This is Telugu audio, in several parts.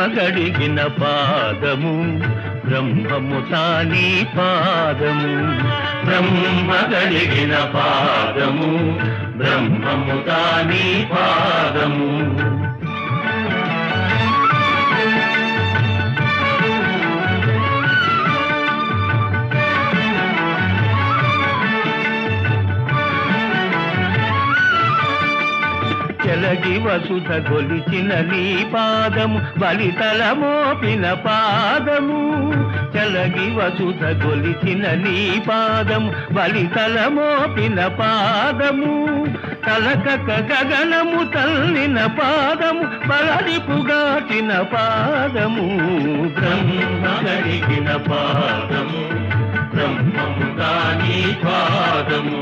గడిగిన పాదము బ్రహ్మము తాని పాదము బ్రహ్మ గడిగిన పాదము బ్రహ్మము తాని పాదము చెలగి వసుధ గొలిచిన నీ పాదము బలితల మోపిన పాదము చెలగి వసుధ గొలిచిన నీ పాదము బలితల మోపిన పాదము తలకక గగనము తల్లిన పాదము బలడిపుగాచిన పాదము బ్రహ్మ గడిగిన పాదము బ్రహ్మము దాని పాదము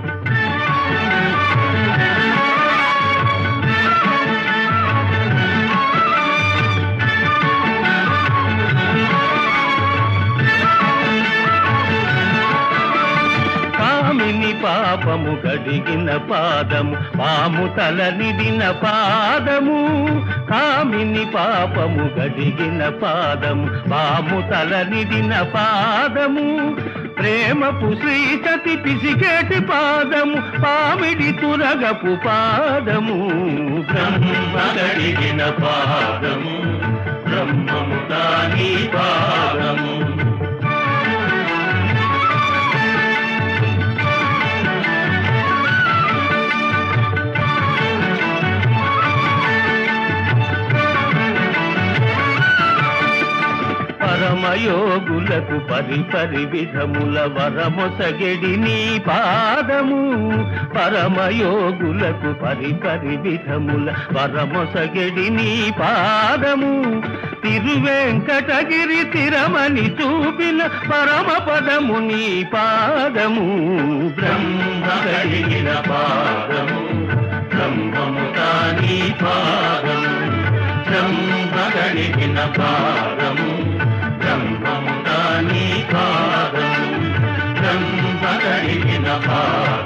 కామిని పాపము గడిగిన పాదము పాము తల నిడిన పాదము కామిని పాపము గడిగిన పాదము పాము తల నిడిన పాదము ప్రేమపు శ్రీసతి పిసికేటి పాదము పామిడి తురగపు పాదము బ్రహ్మ గడిగిన పాదము బ్రహ్మము దాని పాదము పరమయోగులకు పరిపరి విధముల వరమొసగెడి నీ పాదము పరమయోగులకు పరిపరి విధముల వరమొసగెడి నీ పాదము తిరువెంకటగిరి తిరమని చూపిన పరమ పదము నీ పాదము బ్రహ్మ కలిగిన పాదము బ్రహ్మము తాని పాదము బ్రహ్మ కలిగిన పాదము బ్రహ్మము దాని పాదము బ్రహ్మ కలిగిన పాదము